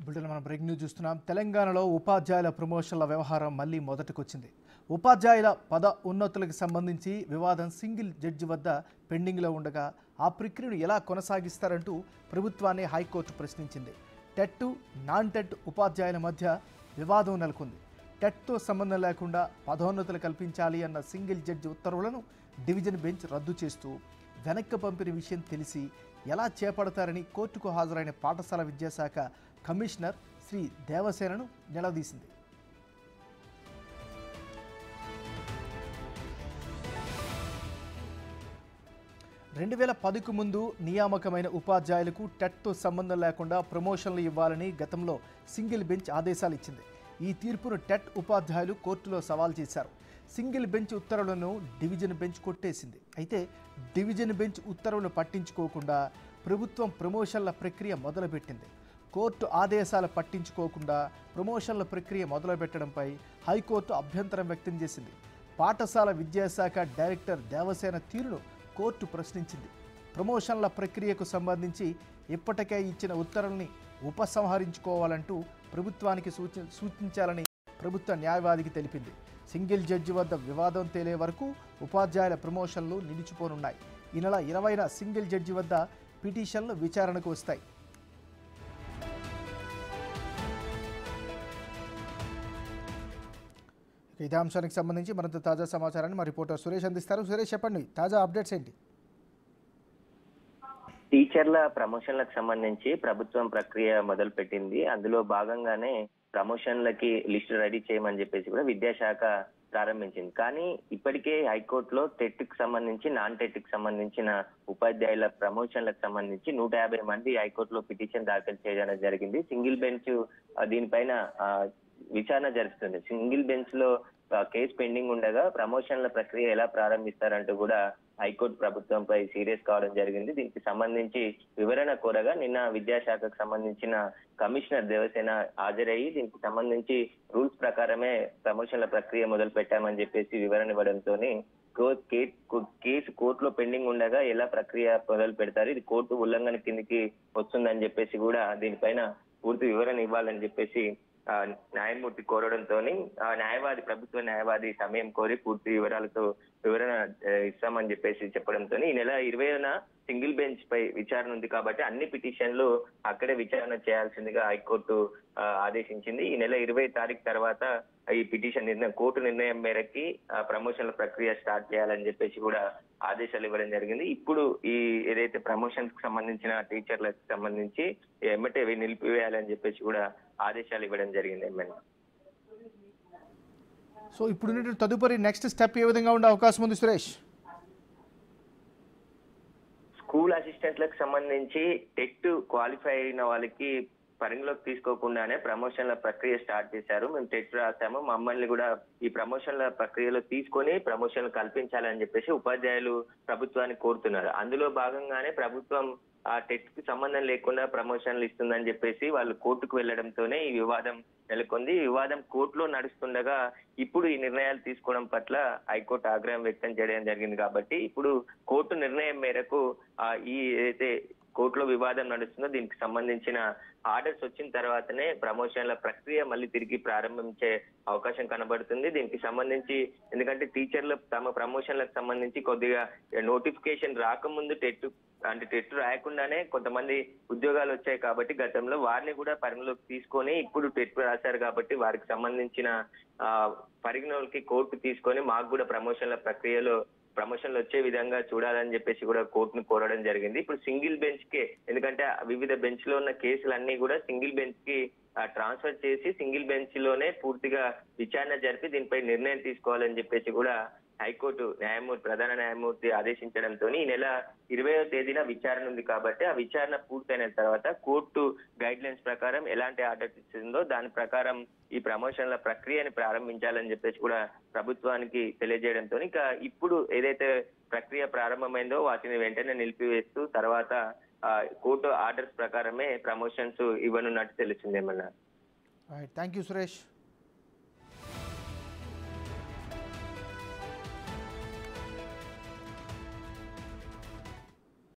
bulletin మనం break news చూస్తున్నాం తెలంగాణలో ఉపాధ్యాయుల ప్రమోషన్ల వ్యవహారం మళ్ళీ మొదటికొచ్చింది ఉపాధ్యాయుల పద ఉన్నతులకు సంబంధించి వివాదం సింగిల్ జడ్జి వద్ద పెండింగ్లో ఉండగా ఆ ప్రక్రియను ఎలా కొనసాగిస్తారంటూ ప్రభుత్వాన్ని హైకోర్టు ప్రశ్నించింది టెట్ నాన్ టెట్ ఉపాధ్యాయుల మధ్య వివాదం నెలకొంది టెట్తో సంబంధం లేకుండా పదోన్నతులు కల్పించాలి అన్న సింగిల్ జడ్జి ఉత్తర్వులను డివిజన్ బెంచ్ రద్దు చేస్తూ వెనక్కి పంపిన విషయం తెలిసి ఎలా చేపడతారని కోర్టుకు హాజరైన పాఠశాల విద్యాశాఖ కమిషనర్ శ్రీ దేవసేనను నిలదీసింది రెండు వేల పదికి ముందు నియామకమైన ఉపాధ్యాయులకు టెట్తో సంబంధం లేకుండా ప్రమోషన్లు ఇవ్వాలని గతంలో సింగిల్ బెంచ్ ఆదేశాలు ఇచ్చింది ఈ తీర్పును టెట్ ఉపాధ్యాయులు కోర్టులో సవాల్ చేశారు సింగిల్ బెంచ్ ఉత్తర్వులను డివిజన్ బెంచ్ కొట్టేసింది అయితే డివిజన్ బెంచ్ ఉత్తర్వులు పట్టించుకోకుండా ప్రభుత్వం ప్రమోషన్ల ప్రక్రియ మొదలుపెట్టింది కోర్టు ఆదేశాలు పట్టించుకోకుండా ప్రమోషన్ల ప్రక్రియ మొదలుపెట్టడంపై హైకోర్టు అభ్యంతరం వ్యక్తం చేసింది పాఠశాల విద్యాశాఖ డైరెక్టర్ దేవసేన తీరును కోర్టు ప్రశ్నించింది ప్రమోషన్ల ప్రక్రియకు సంబంధించి ఇప్పటికే ఇచ్చిన ఉత్తర్వుల్ని ఉపసంహరించుకోవాలంటూ ప్రభుత్వానికి సూచి సూచించాలని ప్రభుత్వ న్యాయవాదికి తెలిపింది సింగిల్ జడ్జి వద్ద వివాదం తేలే వరకు ఉపాధ్యాయుల ప్రమోషన్లు నిలిచిపోనున్నాయి ఈ నెల ఇరవైన సింగిల్ జడ్జి వద్ద పిటిషన్లు విచారణకు వస్తాయి ఇక ఇదే అంశానికి సంబంధించి మరింత తాజా సమాచారాన్ని మా రిపోర్టర్ సురేష్ అందిస్తారు సురేష్ చెప్పండి తాజా అప్డేట్స్ ఏంటి టీచర్ల ప్రమోషన్లకు సంబంధించి ప్రభుత్వం ప్రక్రియ మొదలు పెట్టింది అందులో భాగంగానే ప్రమోషన్లకి లిస్ట్ రెడీ చేయమని చెప్పేసి కూడా విద్యాశాఖ ప్రారంభించింది కానీ ఇప్పటికే హైకోర్టులో టెట్ కి సంబంధించి నాన్ టెట్ కి సంబంధించిన ఉపాధ్యాయుల ప్రమోషన్లకు సంబంధించి నూట యాభై మంది హైకోర్టులో పిటిషన్ దాఖలు చేయడం జరిగింది సింగిల్ బెంచ్ ఆ, దీనిపైన ఆ, విచారణ జరుపుతుంది సింగిల్ బెంచ్ లో ఆ, కేసు పెండింగ్ ఉండగా ప్రమోషన్ల ప్రక్రియ ఎలా ప్రారంభిస్తారంటూ కూడా హైకోర్టు ప్రభుత్వంపై సీరియస్ కావడం జరిగింది దీనికి సంబంధించి వివరణ కోరగా నిన్న విద్యాశాఖకు సంబంధించిన కమిషనర్ దేవసేన హాజరయ్యి దీనికి సంబంధించి రూల్స్ ప్రకారమే ప్రమోషన్ల ప్రక్రియ మొదలు పెట్టామని చెప్పేసి వివరణ ఇవ్వడంతో కేసు కోర్టులో పెండింగ్ ఉండగా ఎలా ప్రక్రియ మొదలు పెడతారు ఇది కోర్టు ఉల్లంఘన కిందికి వస్తుందని చెప్పేసి కూడా దీనిపైన పూర్తి వివరణ ఇవ్వాలని చెప్పేసి ఆ, న్యాయమూర్తి కోరడంతో ఆ న్యాయవాది ప్రభుత్వ న్యాయవాది సమయం కోరి పూర్తి వివరాలతో వివరణ ఆ, ఇస్తామని చెప్పేసి చెప్పడంతో ఈ నెల ఇరవైన సింగిల్ బెంచ్ పై విచారణ ఉంది కాబట్టి అన్ని పిటిషన్లు అక్కడే విచారణ చేయాల్సిందిగా హైకోర్టు ఆ, ఆదేశించింది ఈ నెల ఇరవై తారీఖు తర్వాత ఈ పిటిషన్ నిర్ణయం కోర్టు నిర్ణయం మేరకి ఆ, ప్రమోషన్ల ప్రక్రియ స్టార్ట్ చేయాలని చెప్పేసి కూడా ఆదేశాలు ఇవ్వడం జరిగింది ఇప్పుడు ఈ ఏదైతే ప్రమోషన్స్ కి సంబంధించిన టీచర్లకు సంబంధించి ఎమ్మటే ఇవి నిలిపివేయాలని చెప్పేసి కూడా ఆదేశాలు ఇవ్వడం జరిగింది ఎమ్మెల్యే సో ఇప్పుడు తదుపరి నెక్స్ట్ స్టెప్ ఏ విధంగా ఉండే అవకాశం ఉంది సురేష్ స్కూల్ అసిస్టెంట్లకు సంబంధించి టెట్ క్వాలిఫై అయిన వాళ్ళకి పరిగణలోకి తీసుకోకుండానే ప్రమోషన్ల ప్రక్రియ స్టార్ట్ చేశారు మేము టెట్ రాసాము మమ్మల్ని కూడా ఈ ప్రమోషన్ల ప్రక్రియలో తీసుకొని ప్రమోషన్లు కల్పించాలని చెప్పేసి ఉపాధ్యాయులు ప్రభుత్వాన్ని కోరుతున్నారు అందులో భాగంగానే ప్రభుత్వం ఆ టెట్ కి సంబంధం లేకుండా ప్రమోషన్లు ఇస్తుందని చెప్పేసి వాళ్ళు కోర్టుకు వెళ్లడంతోనే ఈ వివాదం నెలకొంది ఈ వివాదం కోర్టులో నడుస్తుండగా ఇప్పుడు ఈ నిర్ణయాలు తీసుకోవడం పట్ల హైకోర్టు ఆగ్రహం వ్యక్తం చేయడం జరిగింది కాబట్టి ఇప్పుడు కోర్టు నిర్ణయం మేరకు ఆ ఈ ఏదైతే కోర్టులో వివాదం నడుస్తుందో దీనికి సంబంధించిన ఆర్డర్స్ వచ్చిన తర్వాతనే ప్రమోషన్ల ప్రక్రియ మళ్ళీ తిరిగి ప్రారంభించే అవకాశం కనబడుతుంది దీనికి సంబంధించి ఎందుకంటే టీచర్లు తమ ప్రమోషన్లకు సంబంధించి కొద్దిగా నోటిఫికేషన్ రాకముందు టెట్ అంటే టెట్ రాయకుండానే కొంతమంది ఉద్యోగాలు వచ్చాయి కాబట్టి గతంలో వారిని కూడా పరిగణలోకి తీసుకొని ఇప్పుడు టెట్ రాశారు కాబట్టి వారికి సంబంధించిన ఆ, పరిగణలోకి కోర్టు తీసుకొని మాకు కూడా ప్రమోషన్ల ప్రక్రియలో ప్రమోషన్లు వచ్చే విధంగా చూడాలని చెప్పేసి కూడా కోర్టును కోరడం జరిగింది ఇప్పుడు సింగిల్ బెంచ్ కి ఎందుకంటే ఆ వివిధ బెంచ్ లో ఉన్న కేసులన్నీ కూడా సింగిల్ బెంచ్ కి ట్రాన్స్ఫర్ చేసి సింగిల్ బెంచ్ లోనే పూర్తిగా విచారణ జరిపి దీనిపై నిర్ణయం తీసుకోవాలని చెప్పేసి కూడా హైకోర్టు న్యాయమూర్తి ప్రధాన న్యాయమూర్తి ఆదేశించడంతో ఈ నెల ఇరవయో తేదీన విచారణ ఉంది కాబట్టి ఆ విచారణ పూర్తయిన తర్వాత కోర్టు గైడ్ లైన్స్ ప్రకారం ఎలాంటి ఆర్డర్స్ ఇస్తుందో దాని ప్రకారం ఈ ప్రమోషన్ల ప్రక్రియని ప్రారంభించాలని చెప్పేసి కూడా ప్రభుత్వానికి తెలియజేయడంతో ఇక ఇప్పుడు ఏదైతే ప్రక్రియ ప్రారంభమైందో వాటిని వెంటనే నిలిపివేస్తూ తర్వాత ఆ, కోర్టు ఆర్డర్స్ ప్రకారమే ప్రమోషన్స్ ఇవ్వనున్నట్టు తెలిసిందేమన్నా థ్యాంక్ యూ సురేష్